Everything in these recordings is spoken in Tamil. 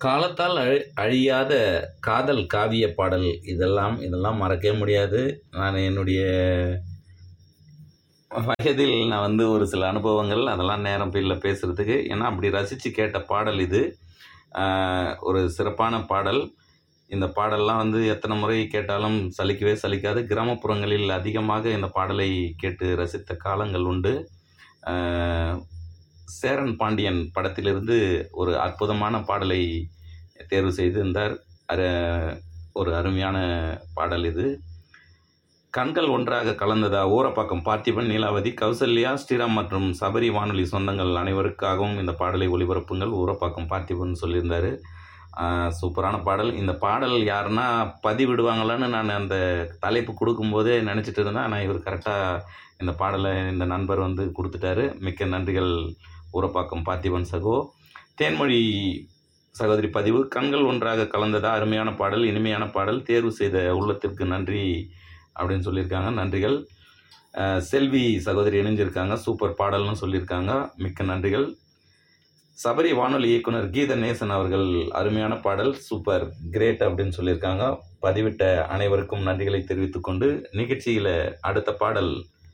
காலத்தால் அழி அழியாத காதல் காவிய பாடல் இதெல்லாம் இதெல்லாம் மறக்கவே முடியாது நான் என்னுடைய வயதில் நான் வந்து ஒரு சில அனுபவங்கள் அதெல்லாம் நேரம் இல்லை பேசுகிறதுக்கு ஏன்னா அப்படி ரசித்து கேட்ட பாடல் இது ஆஹ், ஒரு சிறப்பான பாடல் இந்த பாடல்லாம் வந்து எத்தனை முறை கேட்டாலும் சலிக்கவே சலிக்காது கிராமப்புறங்களில் அதிகமாக இந்த பாடலை கேட்டு ரசித்த காலங்கள் உண்டு ஆஹ், சேரன் பாண்டியன் படத்திலிருந்து ஒரு அற்புதமான பாடலை தேர்வு செய்திருந்தார் அரு ஒரு அருமையான பாடல் இது கண்கள் ஒன்றாக கலந்ததா ஊரப்பாக்கம் பார்த்திபன் நீலாவதி கௌசல்யா ஸ்ரீராம் மற்றும் சபரி வானொலி சொந்தங்கள் அனைவருக்காகவும் இந்த பாடலை ஒளிபரப்புங்கள் ஊரப்பாக்கம் பார்த்திபன் சொல்லியிருந்தாரு ஆஹ் சூப்பரான பாடல் இந்த பாடல் யாருன்னா பதிவிடுவாங்களான்னு நான் அந்த தலைப்பு கொடுக்கும்போதே நினச்சிட்டு இருந்தேன் ஆனால் இவர் கரெக்டாக இந்த பாடலை இந்த நண்பர் வந்து கொடுத்துட்டாரு மிக்க நன்றிகள் ஊரப்பாக்கம் பார்த்திபன் சகோ தேன்மொழி சகோதரி பதிவு கண்கள் ஒன்றாக கலந்ததா அருமையான பாடல் இனிமையான பாடல் தேர்வு செய்த உள்ளத்திற்கு நன்றி அப்படின்னு சொல்லியிருக்காங்க நன்றிகள் அஹ் செல்வி சகோதரி இணைஞ்சிருக்காங்க சூப்பர் பாடல்னு சொல்லியிருக்காங்க மிக்க நன்றிகள் சபரி வானொலி இயக்குனர் கீத நேசன் அவர்கள் அருமையான பாடல் சூப்பர் கிரேட் அப்படின்னு சொல்லியிருக்காங்க பதிவிட்ட அனைவருக்கும் நன்றிகளை தெரிவித்துக் கொண்டு நிகழ்ச்சியில் அடுத்த பாடல்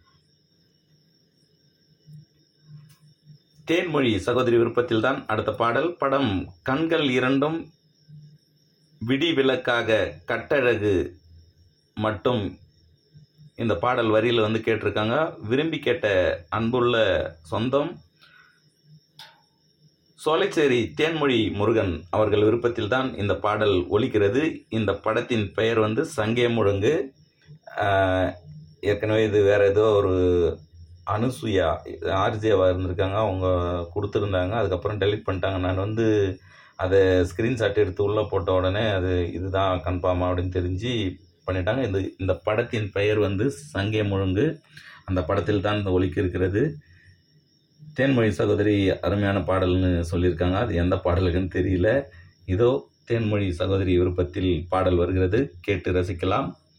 தேன்மொழி சகோதரி விருப்பத்தில் தான் அடுத்த பாடல் படம் கண்கள் இரண்டும் விடி விளக்காக கட்டழகு மட்டும் இந்த பாடல் வரியில் வந்து கேட்டிருக்காங்க விரும்பி கேட்ட அன்புள்ள சொந்தம் சோலைச்சேரி தேன்மொழி முருகன் அவர்கள் விருப்பத்தில் தான் இந்த பாடல் ஒலிக்கிறது இந்த படத்தின் பெயர் வந்து சங்கே முழங்கு ஆஹ், ஏற்கனவே இது வேற ஏதோ ஒரு அனுசுயா ஆர்ஜேவாக இருந்திருக்காங்க அவங்க கொடுத்துருந்தாங்க அதுக்கப்புறம் டெலிட் பண்ணிட்டாங்க நான் வந்து அதை ஸ்க்ரீன்ஷாட் எடுத்து உள்ளே போட்ட உடனே அது இதுதான் கன்ஃபார்ம் அப்படின்னு தெரிஞ்சு பண்ணிட்டாங்க இந்த இந்த படத்தின் பெயர் வந்து சங்கே முழுங்கு அந்த படத்தில் தான் இந்த ஒலிக்க இருக்கிறது தேன்மொழி சகோதரி அருமையான பாடல்னு சொல்லியிருக்காங்க அது எந்த பாடலுக்குன்னு தெரியல இதோ தேன்மொழி சகோதரி விருப்பத்தில் பாடல் வருகிறது கேட்டு ரசிக்கலாம்